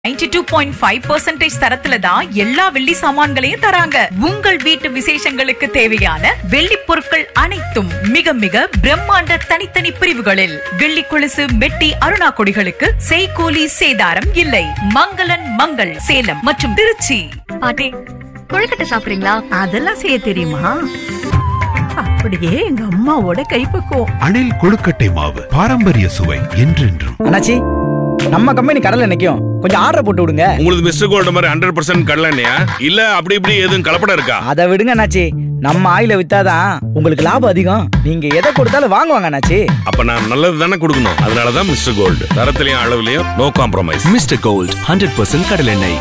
ninety two point five percentage தரத்துல தான் எல்லா வெள்ளி சாமான்களையும் தராங்க உங்கள் வீட்டு விசேஷங்களுக்கு தேவையான வெள்ளி பொருட்கள் அனைத்தும் மிக மிக பிரம்மாண்ட தனித்தனி பிரிவுகளில் வெள்ளி கொலுசு மெட்டி அருணா கொடிகளுக்கு செய்கூலி சேதாரம் இல்லை மங்களன் மங்கள் சேலம் மற்றும் திருச்சி பாட்டி கொழுக்கட்டை சாப்பிடுறீங்களா அதெல்லாம் செய்ய தெரியுமா அப்படியே எங்க அம்மாவோட கைப்பக்குவம் அணில் கொழுக்கட்டை மாவு பாரம்பரிய சுவை என்றென்றும் அண்ணாச்சி நம்ம கம்பெனி கடல்ல நிக்கும் கொஞ்சம் ஆர்டர் போட்டு விடுங்க உங்களுக்கு மிஸ்டர் கோல்டு மாதிரி ஹண்ட்ரட் பர்சன்ட் கடலண்ணையா இல்ல அப்படி இப்படி எதுவும் கலப்படம் இருக்கா அதை விடுங்க அண்ணாச்சி நம்ம ஆயில வித்தாதான் உங்களுக்கு லாபம் அதிகம் நீங்க எதை கொடுத்தாலும் வாங்குவாங்க அண்ணாச்சி அப்ப நான் நல்லது தானே கொடுக்கணும் அதனாலதான் மிஸ்டர் கோல்டு தரத்திலையும் அளவுலயும் no compromise Mister Gold hundred percent கடலெண்ணெய்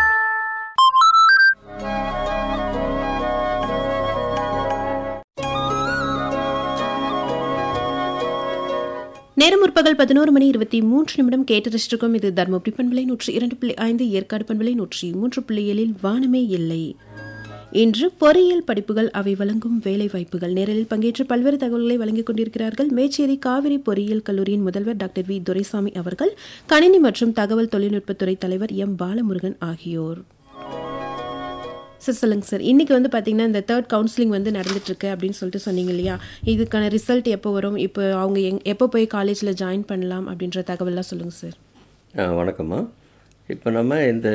நேரம் முற்பகல் பதினோரு மணி இருபத்தி மூன்று நிமிடம் கேட்டு ரசிச்சிருக்கோம் இது தர்மபுரி பண்பலை நூற்றி இரண்டு புள்ளி ஐந்து ஏற்காடு பண்பலை நூற்றி மூன்று புள்ளி ஏழில் வானமே இல்லை இன்று பொறியியல் படிப்புகள் அவை வழங்கும் வேலை வாய்ப்புகள் நேரலில் பங்கேற்று பல்வேறு தகவல்களை வழங்கிக் கொண்டிருக்கிறார்கள் மேச்சேரி காவிரி பொறியியல் கல்லூரியின் முதல்வர் டாக்டர் வி துரைசாமி அவர்கள் கணினி மற்றும் தகவல் தொழில்நுட்பத்துறை தலைவர் எம் பாலமுருகன் ஆகியோர் சார் சொல்லுங்க சார் இன்னைக்கு வந்து பார்த்தீங்கன்னா இந்த தேர்ட் கவுன்சிலிங் வந்து நடந்துட்டு இருக்கு அப்படின்னு சொல்லிட்டு சொன்னீங்க இல்லையா இதுக்கான ரிசல்ட் எப்போ வரும் இப்போ அவங்க எங் எப்போ போய் காலேஜில் ஜாயின் பண்ணலாம் அப்படின்ற தகவல்லாம் சொல்லுங்க சார் ஆ, வணக்கம்மா இப்போ நம்ம இந்த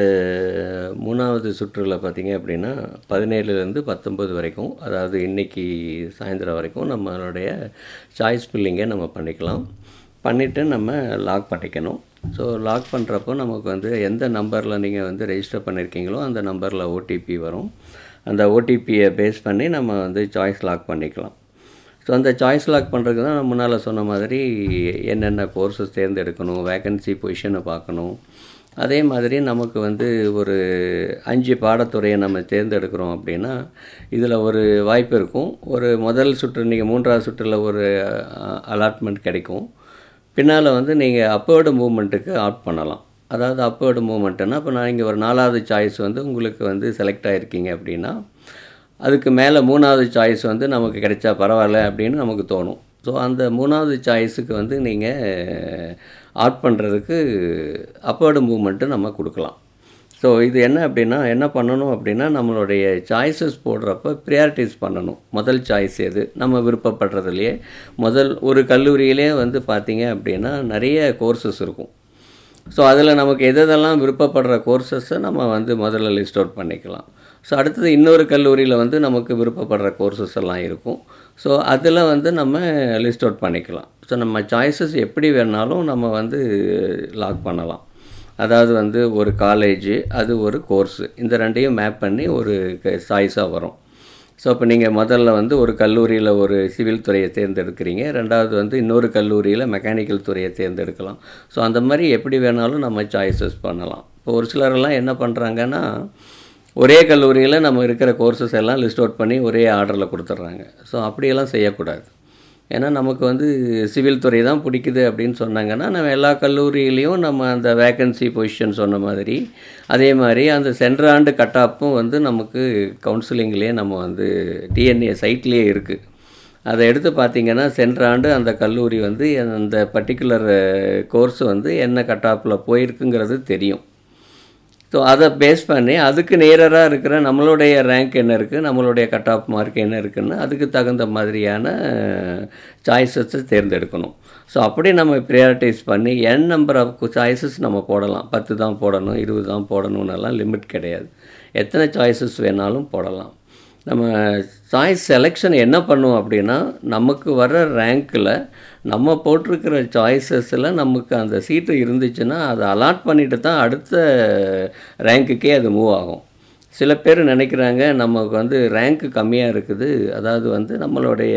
மூணாவது சுற்றுல பார்த்தீங்க அப்படின்னா பதினேழுலேருந்து பத்தொம்பது வரைக்கும் அதாவது இன்னைக்கு சாயந்தரம் வரைக்கும் நம்மளுடைய சாய்ஸ் ஃபில்லிங்கை நம்ம பண்ணிக்கலாம் பண்ணிவிட்டு நம்ம லாக் பண்ணிக்கணும் ஸோ லாக் பண்ணுறப்போ நமக்கு வந்து எந்த நம்பரில் நீங்கள் வந்து ரெஜிஸ்டர் பண்ணியிருக்கீங்களோ அந்த நம்பரில் ஓடிபி வரும் அந்த ஓடிபியை பேஸ் பண்ணி நம்ம வந்து சாய்ஸ் லாக் பண்ணிக்கலாம் ஸோ அந்த சாய்ஸ் லாக் பண்ணுறதுக்கு தான் நான் முன்னால் சொன்ன மாதிரி என்னென்ன கோர்சஸ் தேர்ந்தெடுக்கணும் வேகன்சி பொசிஷனை பார்க்கணும் அதே மாதிரி நமக்கு வந்து ஒரு அஞ்சு பாடத்துறையை நம்ம தேர்ந்தெடுக்கிறோம் அப்படின்னா இதில் ஒரு வாய்ப்பு இருக்கும் ஒரு முதல் சுற்று நீங்கள் மூன்றாவது சுற்றில் ஒரு அலாட்மெண்ட் கிடைக்கும் பின்னால் வந்து நீங்கள் அப்பவேர்டு மூவ்மெண்ட்டுக்கு ஆட் பண்ணலாம் அதாவது அப்பவேர்டு மூவ்மெண்ட்டுன்னா இப்போ நான் இங்கே ஒரு நாலாவது சாய்ஸ் வந்து உங்களுக்கு வந்து செலக்ட் ஆகிருக்கீங்க அப்படின்னா அதுக்கு மேலே மூணாவது சாய்ஸ் வந்து நமக்கு கிடைச்சா பரவாயில்ல அப்படின்னு நமக்கு தோணும் ஸோ அந்த மூணாவது சாய்ஸுக்கு வந்து நீங்கள் ஆட் பண்ணுறதுக்கு அப்பவேர்டு மூவ்மெண்ட்டு நம்ம கொடுக்கலாம் ஸோ இது என்ன அப்படின்னா என்ன பண்ணணும் அப்படின்னா நம்மளுடைய சாய்ஸஸ் போடுறப்ப ப்ரியாரிட்டிஸ் பண்ணணும் முதல் சாய்ஸ் எது நம்ம விருப்பப்படுறதுலையே முதல் ஒரு கல்லூரியிலே வந்து பார்த்தீங்க அப்படின்னா நிறைய கோர்சஸ் இருக்கும் ஸோ அதில் நமக்கு எதெல்லாம் விருப்பப்படுற கோர்சஸை நம்ம வந்து முதல்ல லிஸ்ட் அவுட் பண்ணிக்கலாம் ஸோ அடுத்தது இன்னொரு கல்லூரியில் வந்து நமக்கு விருப்பப்படுற கோர்சஸ் எல்லாம் இருக்கும் ஸோ அதில் வந்து நம்ம லிஸ்ட் அவுட் பண்ணிக்கலாம் ஸோ நம்ம சாய்ஸஸ் எப்படி வேணாலும் நம்ம வந்து லாக் பண்ணலாம் அதாவது வந்து ஒரு காலேஜ் அது ஒரு கோர்ஸு இந்த ரெண்டையும் மேப் பண்ணி ஒரு சாய்ஸாக வரும் ஸோ இப்போ நீங்கள் முதல்ல வந்து ஒரு கல்லூரியில் ஒரு சிவில் துறையை தேர்ந்தெடுக்கிறீங்க ரெண்டாவது வந்து இன்னொரு கல்லூரியில் மெக்கானிக்கல் துறையை தேர்ந்தெடுக்கலாம் ஸோ அந்த மாதிரி எப்படி வேணாலும் நம்ம சாய்ஸஸ் பண்ணலாம் இப்போ ஒரு சிலரெல்லாம் என்ன பண்ணுறாங்கன்னா ஒரே கல்லூரியில் நம்ம இருக்கிற கோர்சஸ் எல்லாம் லிஸ்ட் அவுட் பண்ணி ஒரே ஆர்டரில் கொடுத்துட்றாங்க ஸோ அப்படியெல்லாம் செய்யக்கூடாது ஏன்னா நமக்கு வந்து சிவில் துறை தான் பிடிக்குது அப்படின்னு சொன்னாங்கன்னா நம்ம எல்லா கல்லூரியிலையும் நம்ம அந்த வேக்கன்சி பொசிஷன் சொன்ன மாதிரி அதே மாதிரி அந்த சென்ற ஆண்டு கட்டாப்பும் வந்து நமக்கு கவுன்சிலிங்லேயே நம்ம வந்து டிஎன்ஏ சைட்லேயே இருக்குது அதை எடுத்து பார்த்தீங்கன்னா சென்ற ஆண்டு அந்த கல்லூரி வந்து அந்த பர்டிகுலர் கோர்ஸ் வந்து என்ன கட்டாப்பில் போயிருக்குங்கிறது தெரியும் ஸோ அதை பேஸ் பண்ணி அதுக்கு நேரராக இருக்கிற நம்மளுடைய ரேங்க் என்ன இருக்குது நம்மளுடைய கட் ஆஃப் மார்க் என்ன இருக்குன்னு அதுக்கு தகுந்த மாதிரியான சாய்ஸஸை தேர்ந்தெடுக்கணும் ஸோ அப்படி நம்ம ப்ரியாரிட்டைஸ் பண்ணி என் நம்பர் ஆஃப் சாய்ஸஸ் நம்ம போடலாம் பத்து தான் போடணும் இருபது தான் போடணுன்னெல்லாம் லிமிட் கிடையாது எத்தனை சாய்ஸஸ் வேணாலும் போடலாம் நம்ம சாய்ஸ் செலெக்ஷன் என்ன பண்ணுவோம் அப்படின்னா நமக்கு வர ரேங்க்கில் நம்ம போட்டிருக்கிற சாய்ஸஸில் நமக்கு அந்த சீட்டு இருந்துச்சுன்னா அதை அலாட் பண்ணிட்டு தான் அடுத்த ரேங்க்குக்கே அது மூவ் ஆகும் சில பேர் நினைக்கிறாங்க நமக்கு வந்து ரேங்க்கு கம்மியாக இருக்குது அதாவது வந்து நம்மளுடைய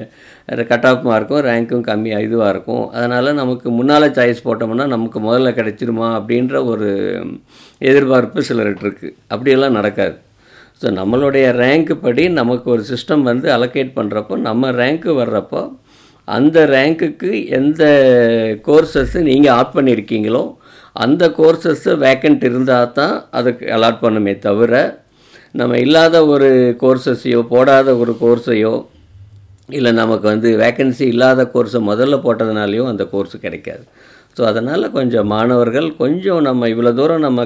கட் ஆஃப் மார்க்கும் ரேங்க்கும் கம்மியாக இதுவாக இருக்கும் அதனால் நமக்கு முன்னால் சாய்ஸ் போட்டோம்னா நமக்கு முதல்ல கிடைச்சிருமா அப்படின்ற ஒரு எதிர்பார்ப்பு சிலர்கிட்ட இருக்குது அப்படியெல்லாம் நடக்காது ஸோ நம்மளுடைய ரேங்க்கு படி நமக்கு ஒரு சிஸ்டம் வந்து அலோகேட் பண்ணுறப்போ நம்ம ரேங்க்கு வர்றப்போ அந்த ரேங்க்குக்கு எந்த கோர்சஸ்ஸு நீங்கள் ஆட் பண்ணியிருக்கீங்களோ அந்த கோர்சஸ்ஸு வேக்கண்ட் இருந்தால் தான் அதுக்கு அலாட் பண்ணுமே தவிர நம்ம இல்லாத ஒரு கோர்சஸையோ போடாத ஒரு கோர்ஸையோ இல்லை நமக்கு வந்து வேக்கன்சி இல்லாத கோர்ஸை முதல்ல போட்டதுனாலையும் அந்த கோர்ஸ் கிடைக்காது ஸோ அதனால் கொஞ்சம் மாணவர்கள் கொஞ்சம் நம்ம இவ்வளோ தூரம் நம்ம